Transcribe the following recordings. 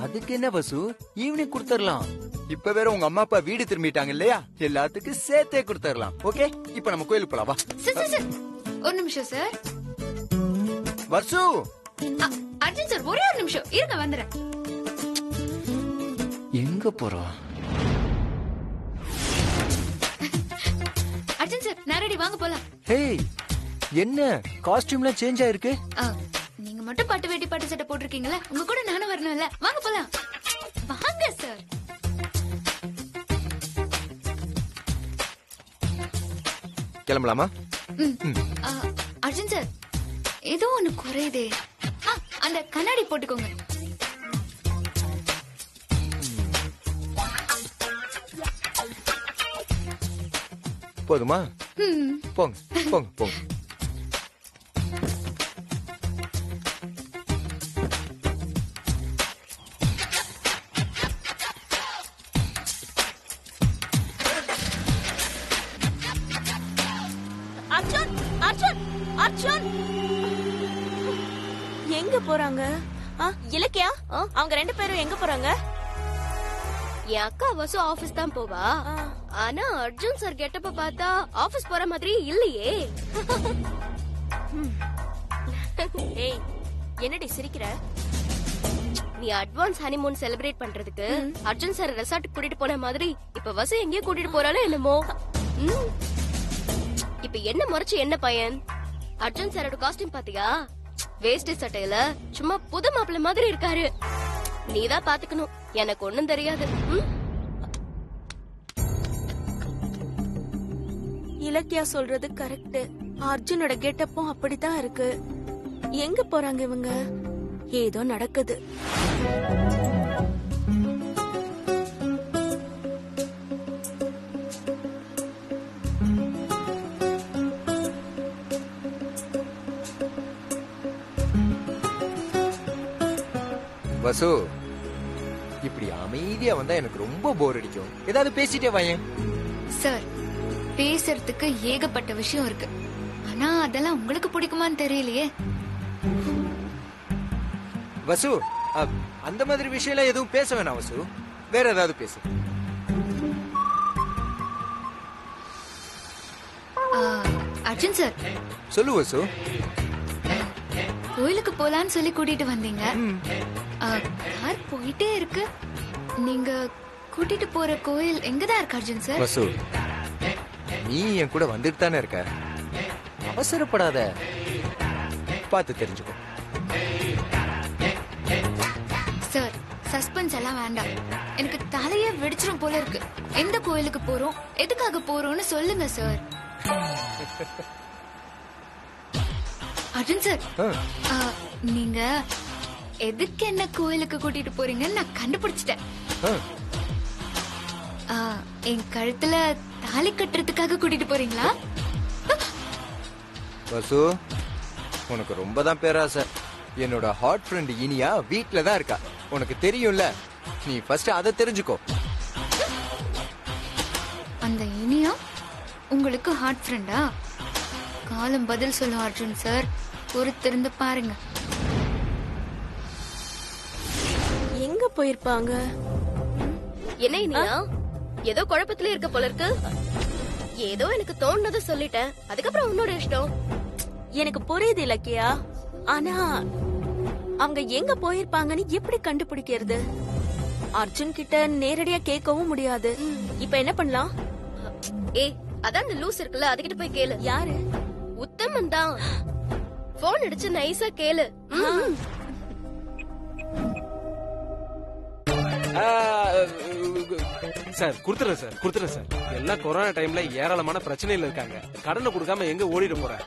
அதுக்கு என்ன வசு ஈவினிங் கொடுத்துடலாம் இப்ப வேற உங்க அம்மா அப்பா வீடு திரும்பிட்டாங்க இல்லையா எல்லாத்துக்கும் சேர்த்தே கொடுத்துடலாம் ஓகே இப்ப நம்ம கோயிலுக்கு போலாம் வா சார் சார் சார் ஒரு நிமிஷம் சார் வசு அ- அர்ஜுன் சார் ஒரே ஒரு நிமிஷம் இருங்க வந்துடுறேன் எங்க போறோம் அர்ஜுன் சார் நான் ரெடி வாங்க போலாம் ஹேய் என்ன காஸ்டியூம்லாம் சேஞ்ச் ஆயிருக்கு ஆ, நீங்க மட்டும் பட்டு வேட்டி பட்டு சட்டை போட்டிருக்கீங்களா உங்க கூட நானும் வரணும்ல வாங்க போலாம் வாங்க சார் கிளம்பலாமா ம். ஆ, அர்ஜுன் சார் ஏதோ ஒண்ணு குறையுதே ஆ, அந்த கண்ணாடி போட்டுக்கோங்க போதுமா ம். போங்க போங்க போங்க அர்ஜுன் அர்ஜுன் அர்ஜுன் எங்க போறாங்க ஆ, இலக்கியா அவங்க ரெண்டு பேரும் எங்க போறாங்க என் அக்கா வசு ஆபீஸ் தான் போவா ஆ. ஆனா அர்ஜுன் சார் கெட்டப்ப பார்த்தா ஆபீஸ் போற மாதிரி இல்லையே ஏய் என்னடி சிரிக்கிற நீ அட்வான்ஸ் ஹனிமூன் செலிப்ரேட் பண்றதுக்கு அர்ஜுன் சார் ரெசார்ட் கூட்டிட்டு போன மாதிரி இப்ப வசு எங்கேயோ கூட்டிட்டு போறாளோ என்னமோ ம். இப்ப என்ன முறைச்சு என்ன பையன் அர்ஜுன் சாரோட காஸ்டியூம் பாத்தியா வேஷ்டி சட்டையில சும்மா புது மாப்பிள்ளை மாதிரி இருக்காரு நீதான் பாத்துக்கணும் எனக்கு ஒண்ணும் தெரியாது ம்? இலக்கியா சொல்றது கரெக்ட் அர்ஜுனோட கெட்டப்பும் அப்படித்தான் இருக்கு எங்க போறாங்க இவங்க ஏதோ நடக்குது வசு இப்படி அமைதியா வந்தா எனக்கு ரொம்ப போர் அடிக்கும் ஏதாவது பேசிட்டே வாயேன் சார் பேசுறதுக்கு ஏகப்பட்ட விஷயம் இருக்கு ஆனா அதெல்லாம் உங்களுக்கு பிடிக்குமான்னு தெரியலையே வசு அ, அந்த மாதிரி விஷயம் எதுவும் பேச வேணாம் வசு வேற ஏதாவது பேசு ஆ, அர்ஜுன் சார் சொல்லு வசு கோயிலுக்கு போலான்னு சொல்லி கூட்டிட்டு வந்தீங்க ஆ, கார் போயிட்டே இருக்கு நீங்க கூட்டிட்டு போற கோயில் எங்கதான் இருக்கு அர்ஜுன் சார் வசு நீ என் கூட வந்துட்டு தானே இருக்க அவசரப்படாத பார்த்து தெரிஞ்சுக்கோ சார் சஸ்பென்ஸ் எல்லாம் வேண்டாம் எனக்கு தலையே வெடிச்சிரும் போல இருக்கு எந்த கோயிலுக்கு போறோம் எதுக்காக போறோம்னு சொல்லுங்க சார் அர்ஜுன் சார் ஆ, ஆ, நீங்க எதுக்கு என்ன கோயிலுக்கு கூட்டிட்டு போறீங்கன்னு நான் கண்டுபிடிச்சிட்டேன் ஆ. ஆ, என் கழுத்துல தாலி கட்டுறதுக்காக கூட்டிட்டு போறீங்களா வசு உனக்கு ரொம்ப தான் பேராசை என்னோட ஹாட் ஃப்ரெண்ட் இனியா வீட்ல தான் இருக்கா உனக்கு தெரியும்ல நீ ஃபர்ஸ்ட் அதை தெரிஞ்சுக்கோ அந்த இனியா உங்களுக்கு ஹார்ட் ஃப்ரெண்டா காலம் பதில் சொல்லும் அர்ஜுன் சார் பொறுத்திருந்து பாருங்க எங்க போயிருப்பாங்க என்ன இனியா ஏதோ குழப்பத்திலே இருக்க போல இருக்கு ஏதோ எனக்கு தோணுனதை சொல்லிட்டேன் அதுக்கப்புறம் உன்னோட இஷ்டம் எனக்கு புரியுது இலக்கியா ஆனா அவங்க எங்க போயிருப்பாங்கன்னு எப்படி கண்டுபிடிக்கிறது அர்ஜுன் கிட்ட நேரடியா கேட்கவும் முடியாது இப்ப என்ன பண்ணலாம் ஏய் அதான் அந்த லூஸ் இருக்குல்ல அதுகிட்ட போய் கேளு யாரு உத்தமன் தான் போன் அடிச்சு நைஸா கேளு ம். சார் குடுத்துறேன் சார் குடுத்துறேன் சார் எல்லாம் கொரோனா டைம்ல ஏராளமான பிரச்சனையில இருக்காங்க கடனை கொடுக்காம எங்க ஓடிட போறேன்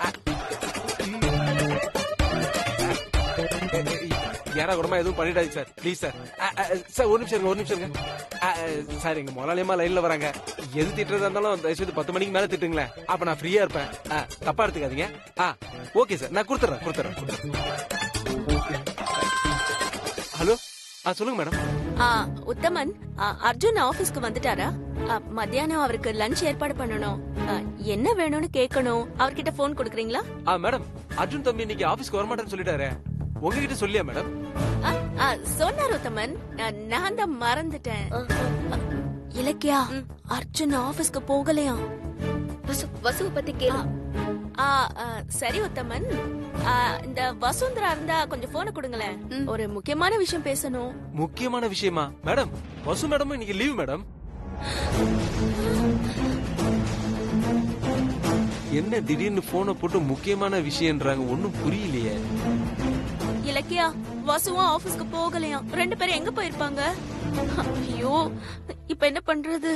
யாரா கூடமா எதுவும் பண்ணிடாது சார் ப்ளீஸ் சார் அ, அ, சார் ஒரு நிமிஷம் இருங்க ஒரு நிமிஷம் இருங்க அ, அ, சார் எங்க முதலாளியமா லைன்ல வராங்க எது திட்டுறதா இருந்தாலும் தயவுசெய்து பத்து மணிக்கு மேல திட்டுங்களேன் அப்ப நான் ஃப்ரீயா இருப்பேன் அ, தப்பா எடுத்துக்காதீங்க ஆ ஓகே சார் நான் கொடுத்துறேன் கொடுத்துறேன் கொடுத்துறேன். ஹலோ ஆ சொல்லுங்க மேடம் ஆ, உத்தமன் ஆ, அர்ஜுன் ஆபீஸ்க்கு வந்துட்டாரா ஆ, மத்தியானம் அவருக்கு லஞ்ச் ஏற்பாடு பண்ணணும் ஆ, என்ன வேணும்னு கேட்கணும் அவர்கிட்ட போன் கொடுக்குறீங்களா ஆ மேடம் அர்ஜுன் தம்பி இன்னைக்கு ஆபீஸ்க்கு வரமாட்டேன்னு சொல்லிட்டாரு உங்ககிட்ட சொல்லியா மேடம் ஆ, ஆ, ஆ, சொன்னார் உத்தமன் நான் நான் தான் மறந்துட்டேன் இலக்கியா அர்ஜுன் ஆபீஸ்க்கு போகலையாம் வசு வசுவை பத்தி கேளு ஆ, ஆ, சரி உத்தமன் ஆ, இந்த வசுந்தரா இருந்தா கொஞ்சம் போனை கொடுங்களேன் ஒரு முக்கியமான விஷயம் பேசணும் முக்கியமான விஷயமா மேடம் வசு மேடம் இன்னைக்கு லீவ் மேடம் என்ன திடீர்னு போனை போட்டு முக்கியமான விஷயம்ன்றாங்க ஒன்னும் புரியலையே இலக்கியா வசுவும் ஆபீஸ்க்கு போகலையாம் ரெண்டு பேரும் எங்க போயிருப்பாங்க ஐயோ இப்ப என்ன பண்றது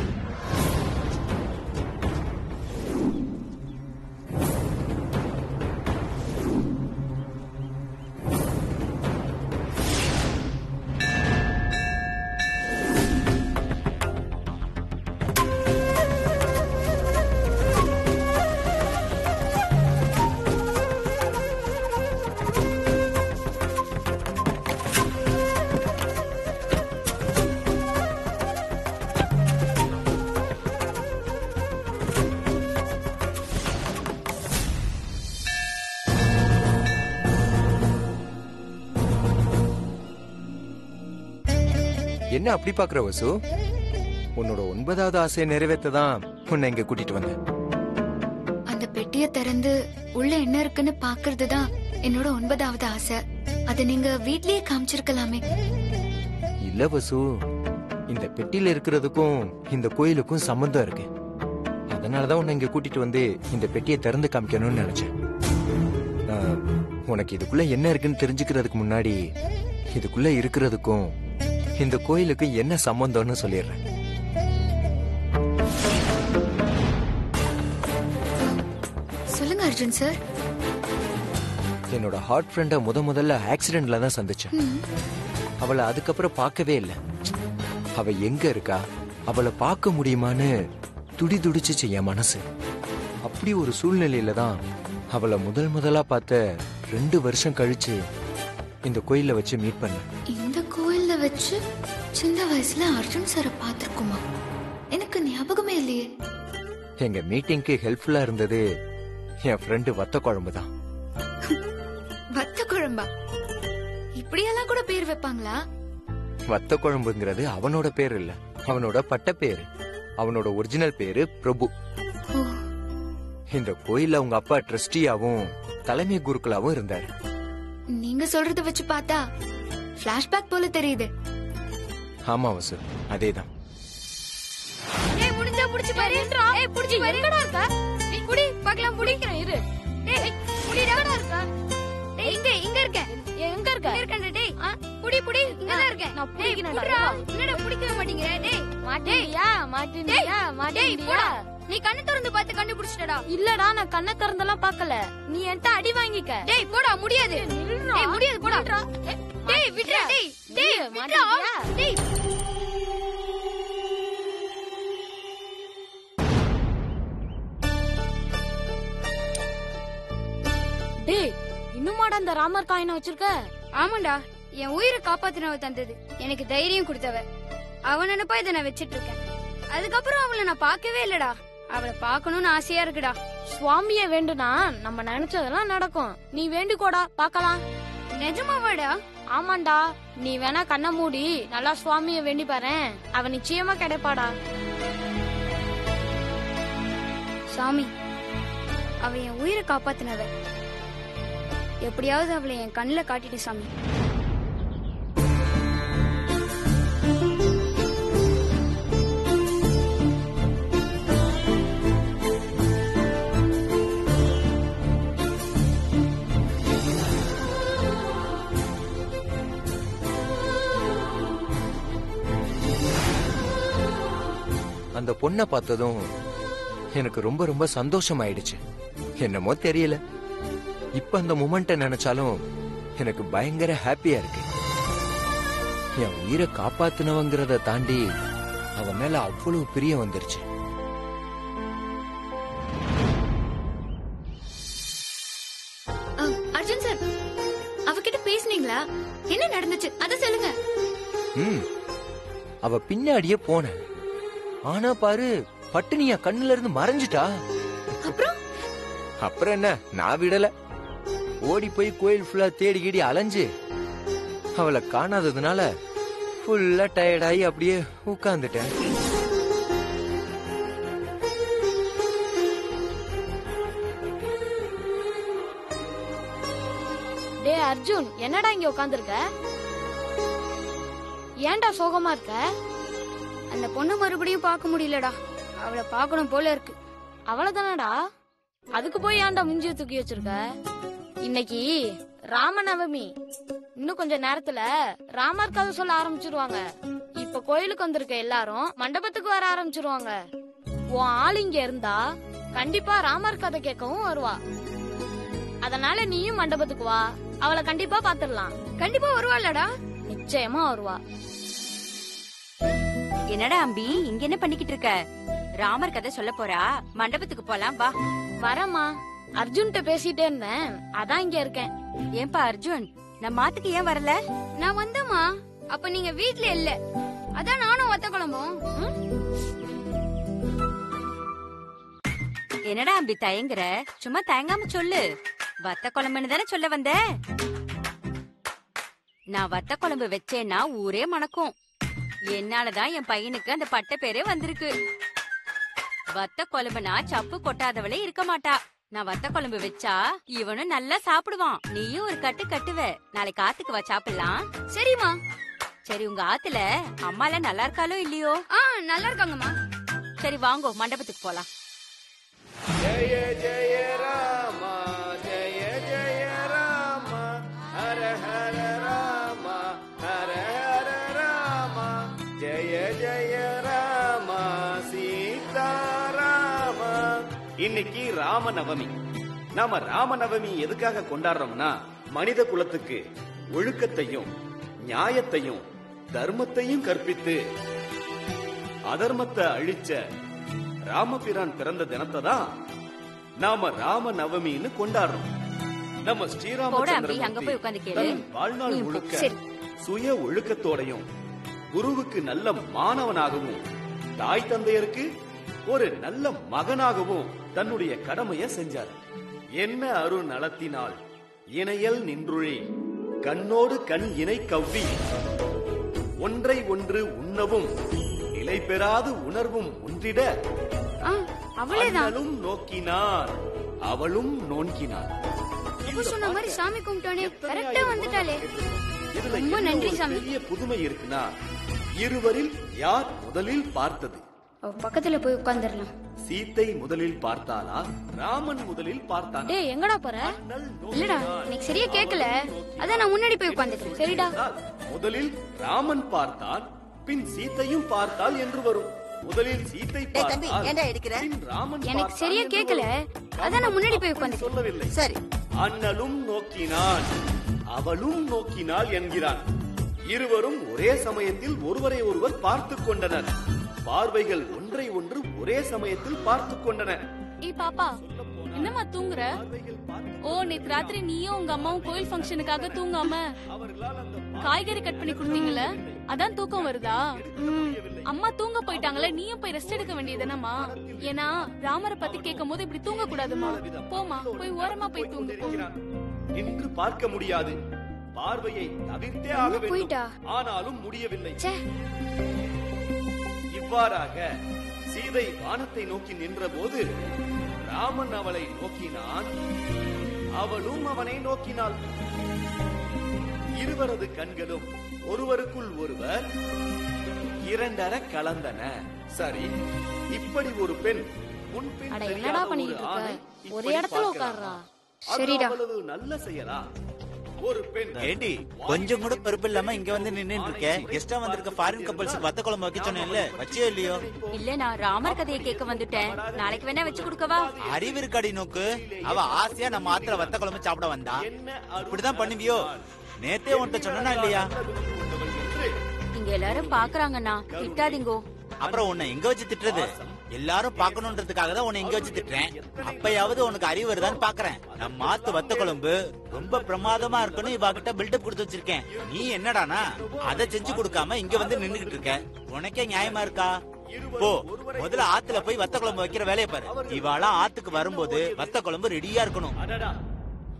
என்ன அப்படி பாக்குற வசு உன்னோட ஒன்பதாவது ஆசையை நிறைவேற்ற தான் உன்னை இங்க கூட்டிட்டு வந்தேன் அந்த பெட்டியை திறந்து உள்ள என்ன இருக்குன்னு பாக்குறது தான் என்னோட ஒன்பதாவது ஆசை அதை நீங்க வீட்லயே காமிச்சிருக்கலாமே இல்ல வசு இந்த பெட்டியில இருக்கிறதுக்கும் இந்த கோயிலுக்கும் சம்பந்தம் இருக்கு அதனாலதான் உன்னை இங்க கூட்டிட்டு வந்து இந்த பெட்டியை திறந்து காமிக்கணும்னு நினைச்சேன் ஆஹ், உனக்கு இதுக்குள்ள என்ன இருக்குன்னு தெரிஞ்சுக்கிறதுக்கு முன்னாடி இதுக்குள்ள இருக்கிறதுக்கும் இந்த கோயிலுக்கும் என்ன சம்பந்தம்னு சொல்லிடுறேன் சொல்லுங்க அர்ஜுன் சார் என்னோட ஹார்ட் ஃப்ரெண்ட முத முதல்ல ஆக்சிடென்ட்ல தான் சந்திச்சேன் அவளை அதுக்கப்புறம் பார்க்கவே இல்லை அவ எங்க இருக்கா அவளை பார்க்க முடியுமான்னு துடி துடிச்சுச்சு என் மனசு அப்படி ஒரு சூழ்நிலையில தான் அவளை முதல் முதலா பார்த்த ரெண்டு வருஷம் கழிச்சு இந்த கோயில்ல வச்சு மீட் பண்ணேன் இந்த கோயில்ல வச்சு சின்ன வயசுல அர்ஜுன் சாரை பார்த்திருக்குமா எனக்கு ஞாபகமே இல்லையே எங்க மீட்டிங்க்கு ஹெல்ப்ஃபுல்லா இருந்தது என் ஃப்ரெண்டு வத்த குழம்பு தான் வத்த குழம்பா இப்படியெல்லாம் கூட பேர் வைப்பாங்களா வத்த குழம்புங்கிறது அவனோட பேர் இல்ல அவனோட பட்ட பேரு அவனோட ஒரிஜினல் பேரு பிரபு ஓ இந்த கோயில்ல உங்க அப்பா ட்ரஸ்டியாவும் தலைமை குருக்களாவும் இருந்தாரு நீங்க சொல்றத வச்சு பார்த்தா பிளாஷ்பேக் போல தெரியுது ஆமா வசு அதேதான் ஏய் முடிஞ்சா புடிச்சு பாரு ஏய் புடிச்சு பாரு எங்கடா இருக்க நீ புடி பார்க்கலாம் புடிக்கிறேன் இரு டேய் புடிடா இருக்க டேய் இங்க இங்க இருக்க எங்க இருக்க இருக்கேன் டேய் புடி புடி இங்க தான் இருக்கேன் நான் புடிக்கிறேன்டா என்னடா புடிக்கவே மாட்டீங்க டேய் மாட்டேயா மாட்டேனியா மாட்டேனியா நீ கண்ணு திறந்து பார்த்து கண்டுபிடிச்சிட்டடா இல்லடா நான் கண்ணை திறந்தெல்லாம் பார்க்கல நீ என்கிட்ட அடி வாங்கிக்க டேய் போடா முடியாது டேய் முடியாது போடா டேய் விட்றா டேய் டேய் விட்றா டேய் டேய் இன்னுமாடா அந்த ராமர் காயினை வச்சிருக்க ஆமாண்டா என் உயிரை காப்பாத்தினவ தந்தது எனக்கு தைரியம் கொடுத்தவ அவ நினைப்பா இதை நான் வச்சிட்டு இருக்கேன் அதுக்கப்புறம் அவளை நான் பார்க்கவே இல்லடா அவளை பார்க்கணும்னு ஆசையா இருக்குடா சுவாமிய வேண்டுனா நம்ம நினைச்சதெல்லாம் நடக்கும் நீ வேண்டிக்கோடா பார்க்கலாம் நிஜமாவாடா ஆமாண்டா நீ வேணா கண்ண மூடி நல்லா சுவாமிய வேண்டி பாரு அவ நிச்சயமா கிடைப்பாடா சாமி அவ என் உயிரை காப்பாத்தினவ எப்படியாவது அவளை என் கண்ணுல காட்டிட்டு சாமி அந்த பொண்ணை பார்த்ததும் எனக்கு ரொம்ப ரொம்ப சந்தோஷம் ஆயிடுச்சு என்னமோ தெரியல இப்ப அந்த மூமெண்ட்டை நினைச்சாலும் எனக்கு பயங்கர ஹாப்பியா இருக்கு என் உயிரை காப்பாத்தினவங்கிறத தாண்டி அவன் மேல அவ்வளவு பிரியம் வந்துருச்சு அ, அர்ஜுன் சார் அவகிட்ட பேசுனீங்களா என்ன நடந்துச்சு அத சொல்லுங்க ம் அவ பின்னாடியே போன ஆனா பாரு பட்டினியா கண்ணுல இருந்து மறைஞ்சிட்டா அப்புறம் அப்புறம் என்ன நான் விடல ஓடி போய் கோயில் ஃபுல்லா தேடி கீடி அலைஞ்சு அவளை காணாததுனால ஃபுல்லா டயர்டாகி அப்படியே உட்கார்ந்துட்டேன் டேய் அர்ஜுன் என்னடா இங்க உட்காந்துருக்க ஏன்டா சோகமா இருக்க அந்த பொண்ணு மறுபடியும் பார்க்க முடியலடா அவளை பார்க்கணும் போல இருக்கு அவ்வளவுதானடா அதுக்கு போய் ஏன்டா முஞ்சிய தூக்கி வச்சிருக்க இன்னைக்கு ராமநவமி இன்னும் கொஞ்ச நேரத்துல ராமர் கதை சொல்ல ஆரம்பிச்சிருவாங்க இப்ப கோயிலுக்கு வந்திருக்க எல்லாரும் மண்டபத்துக்கு வர ஆரம்பிச்சிருவாங்க உன் ஆள் இங்க இருந்தா கண்டிப்பா ராமர் கதை கேட்கவும் வருவா அதனால நீயும் மண்டபத்துக்கு வா அவளை கண்டிப்பா பாத்துடலாம் கண்டிப்பா வருவாளடா நிச்சயமா வருவா என்னடா அம்பி இங்க என்ன பண்ணிக்கிட்டு இருக்க ராமர் கதை சொல்ல போறா மண்டபத்துக்கு போலாம் வா வரமா அர்ஜுன்கிட்ட பேசிட்டே இருந்தேன் அதான் இங்க இருக்கேன் ஏன்பா அர்ஜுன் நம்ம மாத்துக்கு ஏன் வரல நான் வந்தேம்மா அப்ப நீங்க வீட்ல இல்ல அதான் நானும் வத்த குழம்பும் என்னடா அம்பி தயங்குற சும்மா தயங்காம சொல்லு வத்த குழம்புன்னு தானே சொல்ல வந்த நான் வத்த குழம்பு வச்சேன்னா ஊரே மணக்கும் என்னாலதான் என் பையனுக்கு அந்த பட்ட பேரே வந்திருக்கு வத்த குழம்புனா சப்பு கொட்டாதவளே இருக்க மாட்டா நான் வத்த குழம்பு வச்சா இவனும் நல்லா சாப்பிடுவான் நீயும் ஒரு கட்டு கட்டுவ நாளைக்கு ஆத்துக்கு வா சாப்பிடலாம் சரிம்மா சரி உங்க ஆத்துல அம்மா எல்லாம் நல்லா இருக்காளோ இல்லையோ ஆ நல்லா இருக்காங்கம்மா சரி வாங்கோ மண்டபத்துக்கு போலாம் ஜெய ஜெய ராம ஜெய ஜெய ராம ஹர ஹர ராம ஹர ஹர ராம ஜெய ஜெய ராம சீதாராம இன்னைக்கு ராமநவமி நாம ராமநவமி எதுக்காக கொண்டாடுறோம்னா மனித குலத்துக்கு ஒழுக்கத்தையும் நியாயத்தையும் தர்மத்தையும் கற்பித்து அதர்மத்தை அழிச்ச ராமபிரான் பிறந்த தினத்தை தான் நாம ராம நவமின்னு கொண்டாடுறோம் நம்ம போடா அம்பி, அங்க போய் உட்கார்ந்து ஸ்ரீராமச்சந்திரமூர்த்தி கேளு. தன் வாழ்நாள் நீ போ. முழுக்க சரி. சுய ஒழுக்கத்தோடையும் குருவுக்கு நல்ல மாணவனாகவும் தாய் தந்தையருக்கு ஒரு நல்ல மகனாகவும் தன்னுடைய கடமையை செஞ்சார் என்ன அரு நலத்தினால் இணையல் நின்றுழி கண்ணோடு கண் இணை கவ்வி ஒன்றை ஒன்று உண்ணவும் நிலை பெறாது உணர்வும் ஒன்றிட ஆ அவளேதான் அண்ணலும் நோக்கினார் அவளும் நோக்கினார் அவ சொன்ன மாதிரி சாமி கும்பிட்டோனே எத்தனை கரெக்டா ஆயிரம் வந்துட்டாளே இதுல ரொம்ப என்ன நன்றி ஒரு சாமி. பெரிய புதுமை இருக்குன்னா இருவரில் யார் முதலில் பார்த்தது அவ பக்கத்துல போய் உட்கார்ந்துடலாம் சீத்தை முதலில் பார்த்தாளா ராமன் முதலில் பார்த்தானா டேய் எங்கடா போற அண்ணல் இல்லடா நோக்கினார். எனக்கு சரியா கேக்கல அதான் நான் முன்னாடி போய் உட்கார்ந்துட்டேன் சரிடா என்றால், முதலில் ராமன் பார்த்தான் பின் சீத்தையும் பார்த்தாள் என்று வரும் முதலில் சீத்தை பார்த்தாள் பின் ராமன் எனக்கு பார்த்தான் சரியா என்று கேக்கல வரும். அதான் நான் முன்னாடி போய் அப்படி உட்கார்ந்துட்டேன் சொல்லவில்லை சரி அண்ணலும் நோக்கினான் அவளும் நோக்கினாள் என்கிறான் இருவரும் ஒரே சமயத்தில் ஒருவரை ஒருவர் பார்த்துக் கொண்டனர் பார்வைகள் ஒன்றை ஒன்று ஒரே சமயத்தில் பார்த்துக் கொண்டன ஏய் பாப்பா என்னம்மா தூங்குற பார்வைகள் பார்த்துக் ஓ நேத்து ராத்திரி நீயும் உங்க அம்மாவும் கோயில் ஃபங்க்ஷனுக்காக தூங்காம அவர்களால் அந்த காய்கறி கட் பண்ணி கொடுத்தீங்கல்ல அதான் தூக்கம் வருதா அம்மா தூங்க போயிட்டாங்களே நீயும் போய் ரெஸ்ட் எடுக்க வேண்டியதுதானம்மா ஏன்னா ராமரை பத்தி கேட்கும் போது இப்படி தூங்க கூடாதுமா போமா போய் ஓரமா போய் தூங்கு போ. இருக்கிறான். நின்று பார்க்க முடியாது பார்வையை தவிர்த்தே ஆக அம்மா போயிட்டா? வேண்டும் ஆனாலும் முடியவில்லை ச்சே இவ்வாறாக சீதை வானத்தை நோக்கி நின்றபோது ராமன் அவளை நோக்கினான் அவளும் அவனை நோக்கினாள் இருவரது கண்களும் ஒருவருக்குள் ஒருவர் இரண்டர கலந்தன சரி இப்படி ஒரு பெண் முன்பின் அட, தெரியாத என்னடா ஒரு பண்ணிட்டு இருக்க? ஆணை ஒரு இப்படி இடத்துல பார்க்கிறாளா? உட்கார்றா. அது சரிடா. அவ்வளவு நல்ல செயலா ஒரு பெண் ஏண்டி கொஞ்சம் கூட பொறுப்பு இல்லாம இங்க வந்து நின்னுட்டு இருக்க கெஸ்டா வந்திருக்க ஃபாரின் கப்பல்ஸ் வத்த குழம்பு வைக்க சொன்னேன்ல வச்சியோ இல்லையோ இல்ல நான் ராமர் கதையை கேட்க வந்துட்டேன் நாளைக்கு வேணா வச்சு கொடுக்கவா அறிவு இருக்காடி நோக்கு அவ ஆசையா நம்ம ஆத்துல வத்த குழம்பு சாப்பிட வந்தா இப்படிதான் பண்ணுவியோ நேத்தே உன்கிட்ட சொன்னா இல்லையா இங்க எல்லாரும் பாக்குறாங்கண்ணா திட்டாதீங்கோ அப்புறம் உன்னை எங்க வச்சு திட்டுறது எல்லாரும் பாக்கணும்ன்றதுக்காக தான் உன்னை எங்க வச்சு திட்டுறேன் அப்பயாவது உனக்கு அறிவு வருதான்னு பாக்குறேன் நம்ம ஆத்து வத்த குழம்பு ரொம்ப பிரமாதமா இருக்குன்னு இவ கிட்ட பில்டப் கொடுத்து வச்சிருக்கேன் நீ என்னடானா அதை செஞ்சு கொடுக்காம இங்க வந்து நின்னுகிட்டு இருக்க உனக்கே நியாயமா இருக்கா போ முதல்ல ஆத்துல போய் வத்த குழம்பு வைக்கிற வேலையை பாரு இவாளாம் ஆத்துக்கு வரும்போது வத்த குழம்பு ரெடியா இருக்கணும் அடடா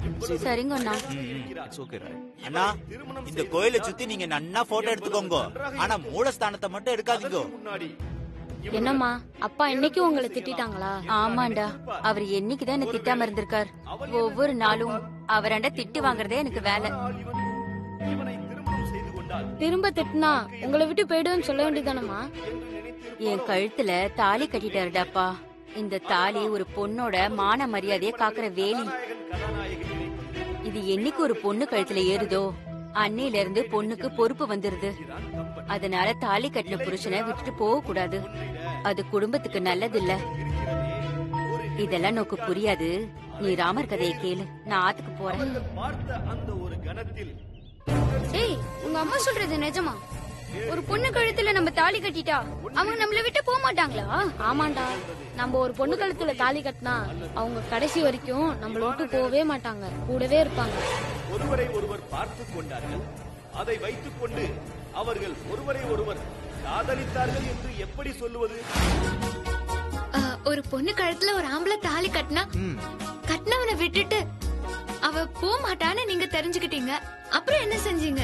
சரிங்க அண்ணா அண்ணா இந்த கோயிலை சுத்தி நீங்க நன்னா போட்டோ எடுத்துக்கோங்க ஆனா மூலஸ்தானத்தை மட்டும் எடுக்காதீங்க முன்னாடி என்னம்மா அப்பா இன்னைக்கும் உங்களை திட்டிட்டாங்களா ஆமாண்டா அவர் என்னைக்குதான் என்ன திட்டாம இருந்திருக்கார் ஒவ்வொரு நாளும் அவராண்ட திட்டு வாங்குறதே எனக்கு வேலை இவனை திருமணம் செய்து கொண்டால் திரும்ப திட்டினா உங்களை விட்டு போயிடுன்னு சொல்ல வேண்டியதானம்மா என் கழுத்துல தாலி கட்டிட்டாருடாப்பா இந்த தாலி ஒரு பொண்ணோட மான மரியாதைய காக்குற வேலி இது என்னைக்கு ஒரு பொண்ணு கழுத்துல ஏறுதோ அன்னையில இருந்து பொண்ணுக்கு பொறுப்பு வந்துருது அதனால தாலி கட்டின புருஷனை விட்டுட்டு போக கூடாது அது குடும்பத்துக்கு நல்லது இல்ல இதெல்லாம் நோக்கு புரியாது நீ ராமர் கதையை கேளு நான் ஆத்துக்கு போறேன் பார்த்த அந்த ஒரு கணத்தில் ஏய் உங்க அம்மா சொல்றது நிஜமா ஒரு பொண்ணு கழுத்துல நம்ம தாலி கட்டிட்டா அவங்க நம்மள விட்டு போக மாட்டாங்களா ஆமாண்டா நம்ம ஒரு பொண்ணு கழுத்துல தாலி கட்டினா அவங்க கடைசி வரைக்கும் நம்மள விட்டு போகவே மாட்டாங்க கூடவே இருப்பாங்க ஒருவரை ஒருவர் பார்த்துக் கொண்டார்கள் அதை வைத்துக் கொண்டு அவர்கள் ஒருவரை ஒருவர் காதலித்தார்கள் என்று எப்படி சொல்லுவது ஆ, ஒரு பொண்ணு கழுத்துல ஒரு ஆம்பளை தாலி கட்டினா கட்டினவனை விட்டுட்டு அவ போக மாட்டான்னு நீங்க தெரிஞ்சுக்கிட்டீங்க அப்புறம் என்ன செஞ்சீங்க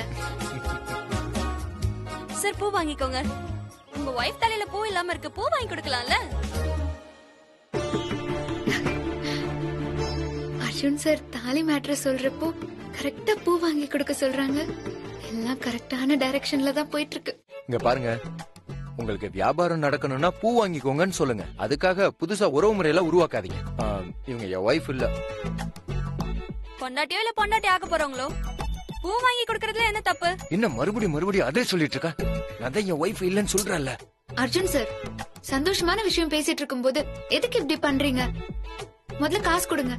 சார் பூ வாங்கிக்கோங்க உங்க ஒய்ஃப் தலையில பூ இல்லாம இருக்கு பூ வாங்கி கொடுக்கலாம்ல அர்ஜுன் சார் தாலி மேட்ரு சொல்றப்போ கரெக்டா பூ வாங்கி கொடுக்க சொல்றாங்க எல்லாம் கரெக்டான டைரக்ஷன்ல தான் போயிட்டு இருக்கு இங்க பாருங்க உங்களுக்கு வியாபாரம் நடக்கணும்னா பூ வாங்கிக்கோங்கன்னு சொல்லுங்க அதுக்காக புதுசா உறவு முறையெல்லாம் உருவாக்காதீங்க ஆ, இவங்க என் ஒய்ஃப் இல்ல பொண்டாட்டியோ இல்ல பொண்டாட்டி ஆக போறவங்களோ பூ வாங்கி கொடுக்கறதுல என்ன தப்பு என்ன மறுபடியும் மறுபடியும் அதே சொல்லிட்டு இருக்கா நான் தான் என் ஒய்ஃப் இல்லைன்னு சொல்றேன்ல அர்ஜுன் சார் சந்தோஷமான விஷயம் பேசிட்டு இருக்கும்போது எதுக்கு இப்படி பண்றீங்க முதல்ல காசு கொடுங்க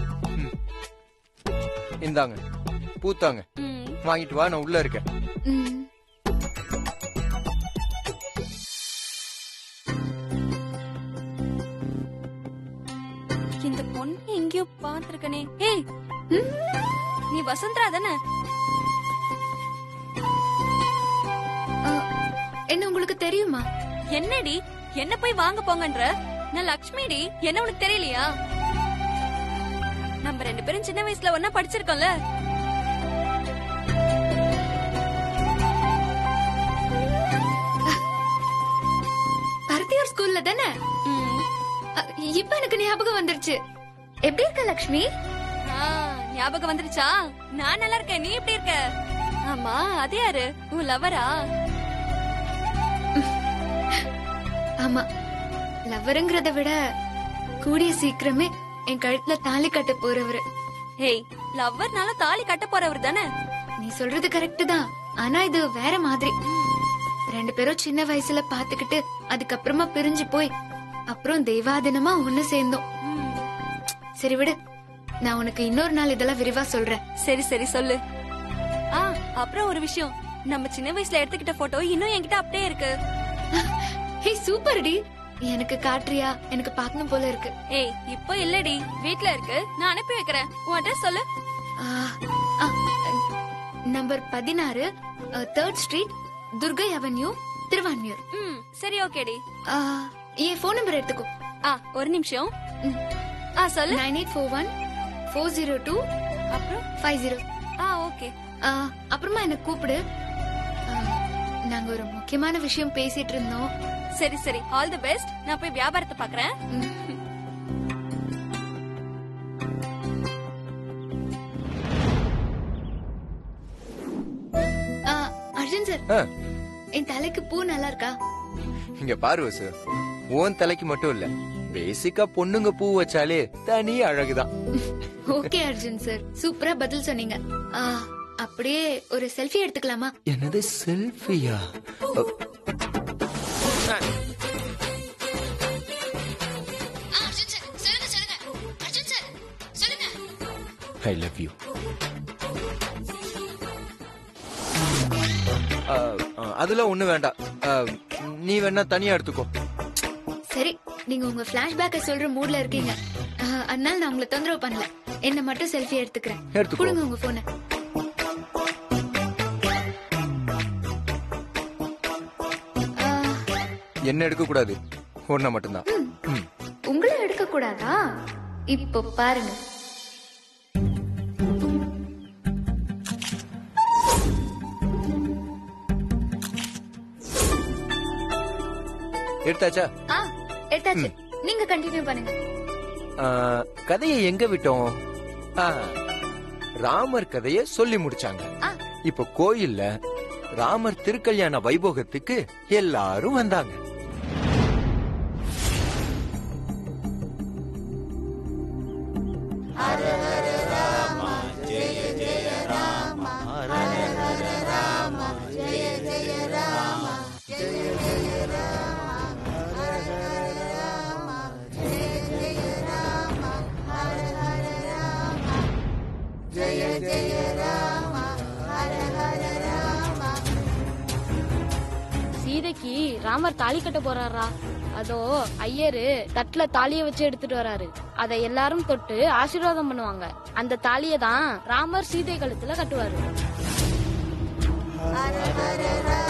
இந்தாங்க பூத்தாங்க வாங்கிட்டு வா நான் உள்ள இருக்கேன் ம். இந்த பொண்ணு எங்கேயோ பாத்திருக்கனே ஏய் நீ வசுந்தரா தானே ஆ, என்ன உங்களுக்கு தெரியுமா என்னடி என்ன போய் வாங்க போங்கன்ற நான் லக்ஷ்மிடி என்ன உனக்கு தெரியலையா நம்ம ரெண்டு பேரும் சின்ன வயசுல ஒன்னா படிச்சிருக்கோம்ல பரத்தியார் ஸ்கூல்ல தானே அ, இப்ப எனக்கு ஞாபகம் வந்துருச்சு எப்படி இருக்க லக்ஷ்மி ஆ, ஞாபகம் வந்துருச்சா நான் நல்லா இருக்கேன் நீ எப்படி இருக்க ஆமா அது யாரு உன் லவரா ஆமா லவ்வருங்கிறத விட கூடிய சீக்கிரமே என் கழுத்துல தாலி கட்ட போறவரு ஹேய் லவ்வர்னால தாலி கட்ட போறவர் தானே நீ சொல்றது கரெக்ட் தான் ஆனா இது வேற மாதிரி ரெண்டு பேரும் சின்ன வயசுல பாத்துக்கிட்டு அதுக்கப்புறமா பிரிஞ்சு போய் அப்புறம் தெய்வாதினமா ஒண்ணு சேர்ந்தோம் சரி விடு நான் உனக்கு இன்னொரு நாள் இதெல்லாம் விரிவா சொல்றேன் சரி சரி சொல்லு ஆ அப்புறம் ஒரு விஷயம் நம்ம சின்ன வயசுல எடுத்துக்கிட்ட போட்டோ இன்னும் என்கிட்ட அப்படியே இருக்கு ஹே சூப்பர் டி எனக்கு காட்டுறியா எனக்கு பார்க்கணும் போல இருக்கு ஏய் இப்போ இல்லடி வீட்ல இருக்கு நான் அனுப்பி வைக்கிறேன் உன் அட்ரஸ் சொல்லு ஆ, ஆ, நம்பர் பதினாறு third street Durgai avenue Thiruvanmiyur ம் சரி ஓகேடி ஆ, என் ஃபோன் நம்பர் எடுத்துக்கோ ஆ ஒரு நிமிஷம் ஆ சொல்லு nine eight four one four zero two அப்புறம் ஃபைவ் ஜீரோ ஆ ஓகே அப்புறமா என்ன கூப்பிடு ஆ, நாங்க ஒரு முக்கியமான விஷயம் பேசிட்டு இருந்தோம் சரி சரி ஆல் தி பெஸ்ட் நான் போய் வியாபாரத்தை பாக்குறேன் ஆ, அர்ஜுன் சார் ஆ, என் தலைக்கு பூ நல்லா இருக்கா இங்க பாரு வசு உன் தலைக்கு மட்டும் இல்ல பேசிக்கா பொண்ணுங்க பூ வச்சாலே தனி அழகுதான் ஓகே அர்ஜுன் சார் சூப்பரா பதில் சொன்னீங்க ஆ, அப்படியே ஒரு செல்ஃபி எடுத்துக்கலாமா என்னது செல்ஃபியா ஐ லவ் யூ அதெல்லாம் ஒண்ணு வேண்டாம் ஆ, நீ வேணா தனியா எடுத்துக்கோ சரி நீங்க உங்க பிளாஷ்பேக்க சொல்ற மூட்ல இருக்கீங்க ஆ, அதனால நான் உங்களை தொந்தரவு பண்ணல என்ன மட்டும் செல்ஃபி எடுத்துக்கிறேன் எடுத்துக்கோ. கொடுங்க உங்க போனை என்ன எடுக்க கூடாது ஒன்ன மட்டும்தான் ம். உங்களை எடுக்க கூடாதா இப்போ பாருங்க எடுத்தாச்சா ஆ எடுத்தாச்சு நீங்க கண்டினியூ பண்ணுங்க ஆ, கதையை எங்க விட்டோம் ஆ, ராமர் கதைய சொல்லி முடிச்சாங்க ஆ. இப்ப கோயில்ல ராமர் திருக்கல்யாண வைபோகத்துக்கு எல்லாரும் வந்தாங்க சீதைக்கு ராமர் தாலி கட்ட போறாரா அதோ ஐயரு தட்டுல தாலிய வச்சு எடுத்துட்டு வராரு அதை எல்லாரும் தொட்டு ஆசீர்வாதம் பண்ணுவாங்க அந்த தாலியை தான் ராமர் சீதை கழுத்துல கட்டுவாரு